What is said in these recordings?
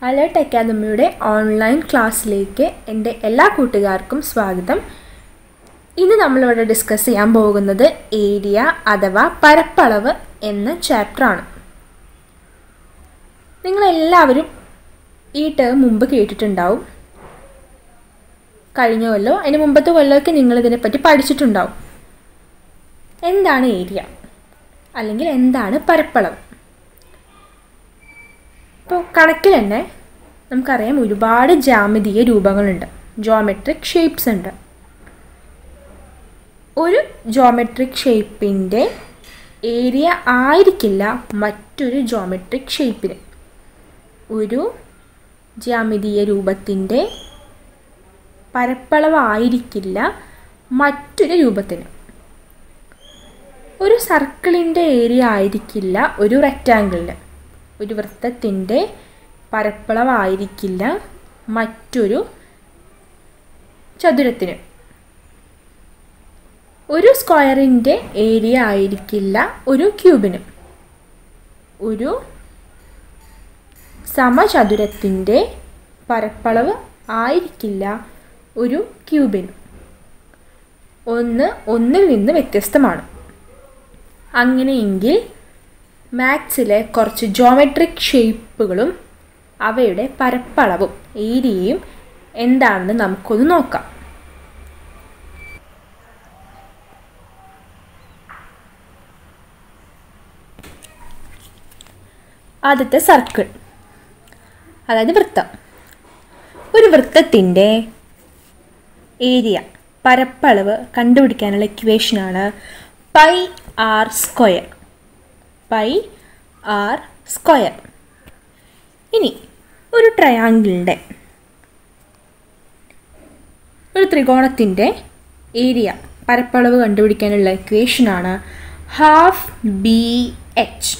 Alert അക്കാദമിയുടെ online ക്ലാസ്സിലേക്ക് എൻ്റെ എല്ലാ കൂട്ടുകാർക്കും സ്വാഗതം ഇന്ന് നമ്മളിവിടെ ഡിസ്കസ് ചെയ്യാൻ പോകുന്നത് ഏരിയ അഥവാ പരപ്പളവ് എന്ന ചാപ്റ്ററാണ് നിങ്ങളെല്ലാവരും ഈ ടേം മുമ്പ് കേട്ടിട്ടുണ്ടാവും കഴിഞ്ഞ കൊല്ലോ അതിന് മുമ്പത്തെ കൊല്ലമൊക്കെ നിങ്ങൾ ഇതിനെപ്പറ്റി പഠിച്ചിട്ടുണ്ടാവും എന്താണ് ഏരിയ അല്ലെങ്കിൽ എന്താണ് പരപ്പളവ് ഇപ്പോൾ കണക്കിൽ തന്നെ നമുക്കറിയാം ഒരുപാട് ജാമിതീയ രൂപങ്ങളുണ്ട് ജോമെട്രിക് ഷേപ്സ് ഉണ്ട് ഒരു ജോമെട്രിക് ഷേപ്പിൻ്റെ ഏരിയ ആയിരിക്കില്ല മറ്റൊരു ജോമെട്രിക് ഷേപ്പിന് ഒരു ജ്യാമിതീയ രൂപത്തിൻ്റെ പരപ്പളവായിരിക്കില്ല മറ്റൊരു രൂപത്തിന് ഒരു സർക്കിളിൻ്റെ ഏരിയ ആയിരിക്കില്ല ഒരു റെക്റ്റാങ്കിളിന് ഒരു വൃത്തത്തിൻ്റെ പരപ്പളവായിരിക്കില്ല മറ്റൊരു ചതുരത്തിന് ഒരു സ്ക്വയറിൻ്റെ ഏരിയ ആയിരിക്കില്ല ഒരു ക്യൂബിന് ഒരു സമചതുരത്തിൻ്റെ പരപ്പളവ് ആയിരിക്കില്ല ഒരു ക്യൂബിന് ഒന്ന് ഒന്നിൽ നിന്ന് വ്യത്യസ്തമാണ് അങ്ങനെയെങ്കിൽ മാത്സിലെ കുറച്ച് ജോമെട്രിക് ഷേപ്പുകളും അവയുടെ പരപ്പളവും ഏരിയയും എന്താണെന്ന് നമുക്കൊന്ന് നോക്കാം ആദ്യത്തെ സർക്കിൾ അതായത് വൃത്തം ഒരു വൃത്തത്തിൻ്റെ ഏരിയ പരപ്പളവ് കണ്ടുപിടിക്കാനുള്ള ഇക്വേഷനാണ് pi r square pi r square ഇനി ഒരു ട്രയാങ്കിളിൻ്റെ ഒരു ത്രികോണത്തിൻ്റെ ഏരിയ പരപ്പളവ് കണ്ടുപിടിക്കാനുള്ള ഇക്വേഷനാണ് ഹാഫ് ബി എച്ച്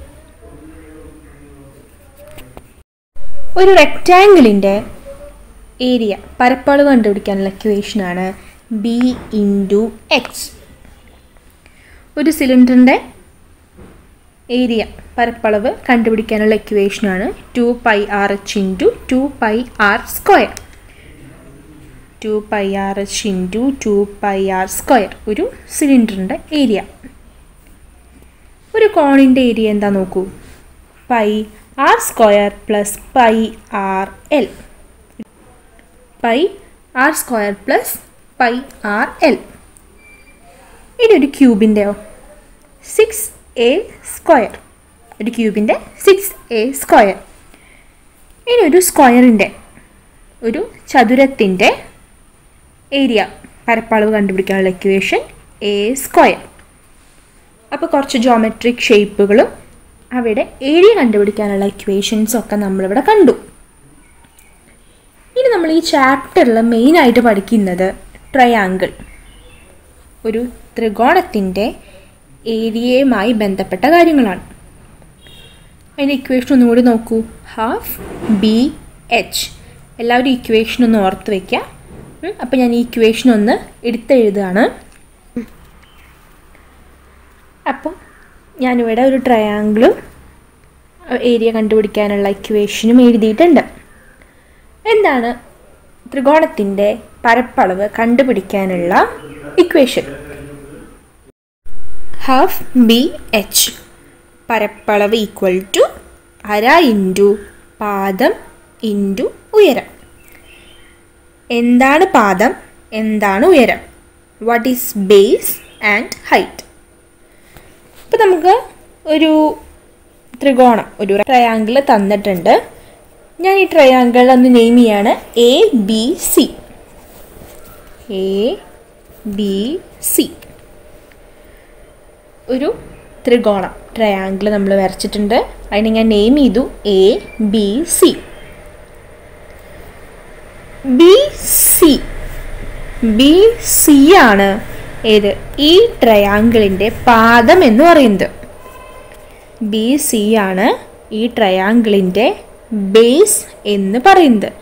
ഒരു റെക്റ്റാങ്കിളിൻ്റെ ഏരിയ പരപ്പളവ് കണ്ടുപിടിക്കാനുള്ള ഇക്വേഷനാണ് ബി ഇൻറ്റു എച്ച് ഒരു സിലിണ്ടറിൻ്റെ ഏരിയ പരപ്പളവ് കണ്ടുപിടിക്കാനുള്ള ഇക്വേഷനാണ് two pi r h into two pi r square two pi r h into two pi r square ഒരു സിലിണ്ടറിൻ്റെ ഏരിയ ഒരു കോണിൻ്റെ ഏരിയ എന്താ നോക്കൂ pi r square plus pi r l pi r square plus pi r l ഇനി ഒരു ക്യൂബിൻ്റെയോ six A square ഒരു ക്യൂബിൻ്റെ six A square ഇനി ഒരു സ്ക്വയറിൻ്റെ ഒരു ചതുരത്തിൻ്റെ ഏരിയ പരപ്പളവ് കണ്ടുപിടിക്കാനുള്ള ഇക്വേഷൻ എ സ്ക്വയർ അപ്പോൾ കുറച്ച് ജോമെട്രിക് ഷേപ്പുകളും അവിടെ ഏരിയ കണ്ടുപിടിക്കാനുള്ള ഇക്വേഷൻസും ഒക്കെ നമ്മളിവിടെ കണ്ടു ഇനി നമ്മൾ ഈ ചാപ്റ്ററിൽ മെയിനായിട്ട് പഠിക്കുന്നത് ട്രയാങ്കിൾ ഒരു ത്രികോണത്തിൻ്റെ ഏരിയയുമായി ബന്ധപ്പെട്ട കാര്യങ്ങളാണ് അതിൻ്റെ ഇക്വേഷൻ ഒന്നുകൂടി നോക്കൂ ഹാഫ് ബി എച്ച് എല്ലാവരും ഇക്വേഷൻ ഒന്ന് ഓർത്ത് വയ്ക്കുക അപ്പോൾ ഞാൻ ഈ ഇക്വേഷൻ ഒന്ന് എടുത്തെഴുതുകയാണ് അപ്പം ഞാനിവിടെ ഒരു ട്രയാങ്കിളും ഏരിയ കണ്ടുപിടിക്കാനുള്ള ഇക്വേഷനും എഴുതിയിട്ടുണ്ട് എന്താണ് ത്രികോണത്തിൻ്റെ പരപ്പളവ് കണ്ടുപിടിക്കാനുള്ള ഇക്വേഷൻ ഹാഫ് ബി എച്ച് പരപ്പളവ് ഈക്വൽ ടു അര ഇൻറ്റു പാദം ഇൻറ്റു ഉയരം എന്താണ് പാദം എന്താണ് ഉയരം what is base and height ഇപ്പം നമുക്ക് ഒരു ത്രികോണം ഒരു ട്രയാങ്കിൾ തന്നിട്ടുണ്ട് ഞാൻ ഈ ട്രയാങ്കിൾ ഒന്ന് നെയിം ചെയ്യാണ് A B C A B C ഒരു ത്രികോണം ട്രയാങ്കിൾ നമ്മൾ വരച്ചിട്ടുണ്ട് അതിനെ ഞാൻ നെയിം ചെയ്തു A B C B C B C ആണ് ഏത് ഈ ട്രയാങ്കിളിൻ്റെ പാദം എന്ന് പറയുന്നത് ബി സി ആണ് ഈ ട്രയാങ്കിളിൻ്റെ ബേസ് എന്ന് പറയുന്നത്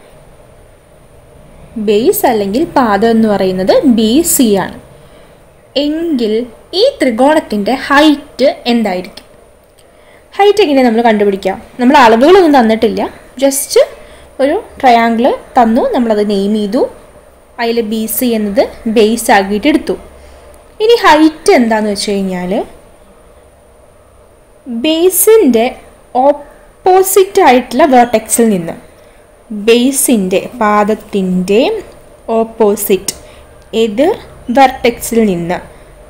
ബേസ് അല്ലെങ്കിൽ പാദം എന്ന് പറയുന്നത് ബി സി ആണ് എങ്കിൽ ഈ ത്രികോണത്തിൻ്റെ ഹൈറ്റ് എന്തായിരിക്കും ഹൈറ്റ് എങ്ങനെയാണ് നമ്മൾ കണ്ടുപിടിക്കുക നമ്മൾ അളവുകളൊന്നും തന്നിട്ടില്ല ജസ്റ്റ് ഒരു ട്രയാങ്കിൾ തന്നു നമ്മളത് നെയിം ചെയ്തു അതിൽ ബി സി എന്നത് ബേസ് ആക്കിയിട്ട് എടുത്തു ഇനി ഹൈറ്റ് എന്താണെന്ന് വെച്ച് കഴിഞ്ഞാൽ ബേസിൻ്റെ ഓപ്പോസിറ്റ് ആയിട്ടുള്ള വേർട്ടെക്സിൽ നിന്ന് ബേസിൻ്റെ പാദത്തിൻ്റെ ഓപ്പോസിറ്റ് എതിർ വെർട്ടെക്സിൽ നിന്ന്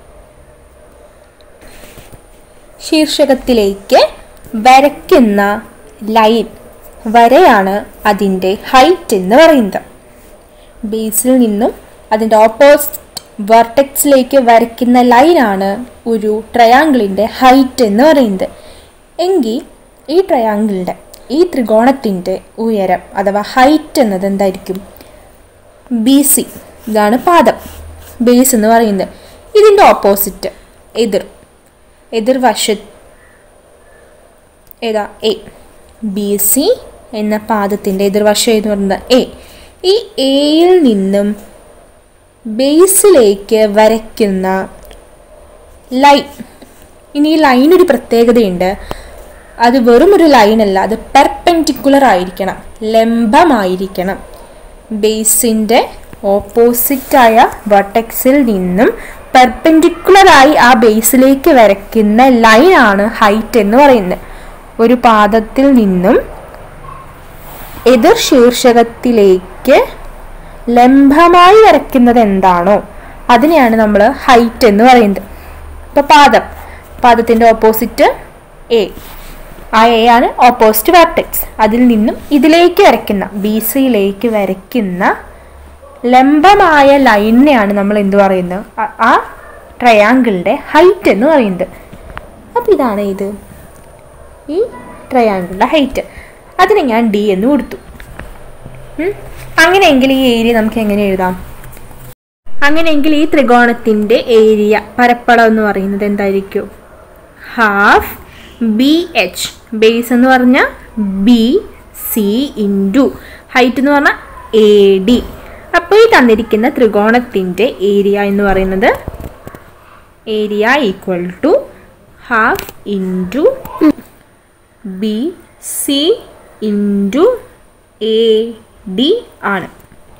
ശീർഷകത്തിലേക്ക് വരയ്ക്കുന്ന ലൈൻ വരെയാണ് അതിൻ്റെ ഹൈറ്റ് എന്ന് പറയുന്നത് ബേസിൽ നിന്നും അതിൻ്റെ ഓപ്പോസിറ്റ് വെർട്ടെക്സിലേക്ക് വരയ്ക്കുന്ന ലൈനാണ് ഒരു ട്രയാങ്കിളിൻ്റെ ഹൈറ്റ് എന്ന് പറയുന്നത് എങ്കിൽ ഈ ട്രയാങ്കിളിൻ്റെ ഈ ത്രികോണത്തിൻ്റെ ഉയരം അഥവാ ഹൈറ്റ് എന്നത് എന്തായിരിക്കും ബി സി ഇതാണ് പാദം ബേസ് എന്ന് പറയുന്നത് ഇതിൻ്റെ ഓപ്പോസിറ്റ് എതിർ എതിർവശ ഏതാ എ ബി സി എന്ന പാദത്തിൻ്റെ എതിർവശം എന്ന് പറയുന്നത് എ ഈ എയിൽ നിന്നും ബേസിലേക്ക് വരയ്ക്കുന്ന ലൈൻ ഇനി ഈ ലൈനൊരു പ്രത്യേകതയുണ്ട് അത് വെറും ഒരു ലൈനല്ല അത് പെർപെൻഡിക്കുലർ ആയിരിക്കണം ലംബമായിരിക്കണം ബേസിൻ്റെ ഓപ്പോസിറ്റായ വട്ടക്സിൽ നിന്നും പെർപെൻഡിക്കുലറായി ആ ബേസിലേക്ക് വരയ്ക്കുന്ന ലൈനാണ് ഹൈറ്റ് എന്ന് പറയുന്നത് ഒരു പാദത്തിൽ നിന്നും എതിർ ശീർഷകത്തിലേക്ക് ലംബമായി വരയ്ക്കുന്നത് എന്താണോ അതിനെയാണ് നമ്മൾ ഹൈറ്റ് എന്ന് പറയുന്നത് ഇപ്പോൾ പാദം പാദത്തിൻ്റെ ഓപ്പോസിറ്റ് എ ആ എ ആണ് ഓപ്പോസിറ്റ് വെർട്ടെക്സ് അതിൽ നിന്നും ഇതിലേക്ക് വരയ്ക്കുന്ന ബി സിയിലേക്ക് വരയ്ക്കുന്ന ലംബമായ ലൈനിനെയാണ് നമ്മൾ എന്ത് പറയുന്നത് ആ- ആ ട്രയാങ്കിളിൻ്റെ ഹൈറ്റ് എന്ന് പറയുന്നത് അപ്പോൾ ഇതാണ് ഇത് ഈ ട്രയാങ്കിളിൻ്റെ ഹൈറ്റ് അതിനെ ഞാൻ ഡി എന്ന് കൊടുത്തു ഉം. അങ്ങനെയെങ്കിൽ ഈ ഏരിയ നമുക്ക് എങ്ങനെ എഴുതാം അങ്ങനെയെങ്കിൽ ഈ ത്രികോണത്തിൻ്റെ ഏരിയ പരപ്പളം എന്ന് പറയുന്നത് എന്തായിരിക്കും ഹാഫ് ബി എച്ച് ബേസ് എന്ന് പറഞ്ഞാൽ ബി സി ഇൻറ്റു ഹൈറ്റ് എന്ന് പറഞ്ഞാൽ എ ഡി അപ്പോൾ ഈ തന്നിരിക്കുന്ന ത്രികോണത്തിൻ്റെ ഏരിയ എന്ന് പറയുന്നത് area equal to half into B C into A D ആണ്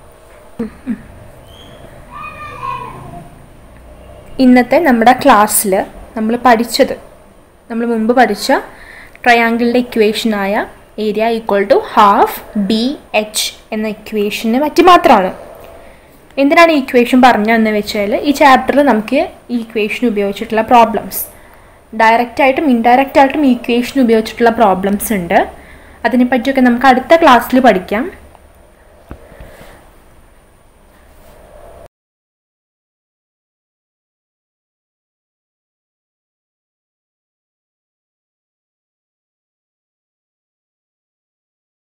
ഇന്നത്തെ നമ്മുടെ ക്ലാസ്സിൽ നമ്മൾ പഠിച്ചത് നമ്മൾ മുമ്പ് പഠിച്ച ട്രയാങ്കിളിൻ്റെ ഇക്വേഷനായ area equal to half b h എന്ന ഇക്വേഷന് പറ്റി മാത്രമാണ് എന്തിനാണ് ഈ ഇക്വേഷൻ പറഞ്ഞതെന്ന് വെച്ചാൽ ഈ ചാപ്റ്ററിൽ നമുക്ക് ഈ ഇക്വേഷൻ ഉപയോഗിച്ചിട്ടുള്ള പ്രോബ്ലംസ് ഡയറക്റ്റ് ആയിട്ടും ഇൻഡയറക്റ്റ് ആയിട്ടും ഈ ഇക്വേഷൻ ഉപയോഗിച്ചിട്ടുള്ള പ്രോബ്ലംസ് ഉണ്ട് അതിനെപ്പറ്റിയൊക്കെ നമുക്ക് അടുത്ത ക്ലാസ്സിൽ പഠിക്കാം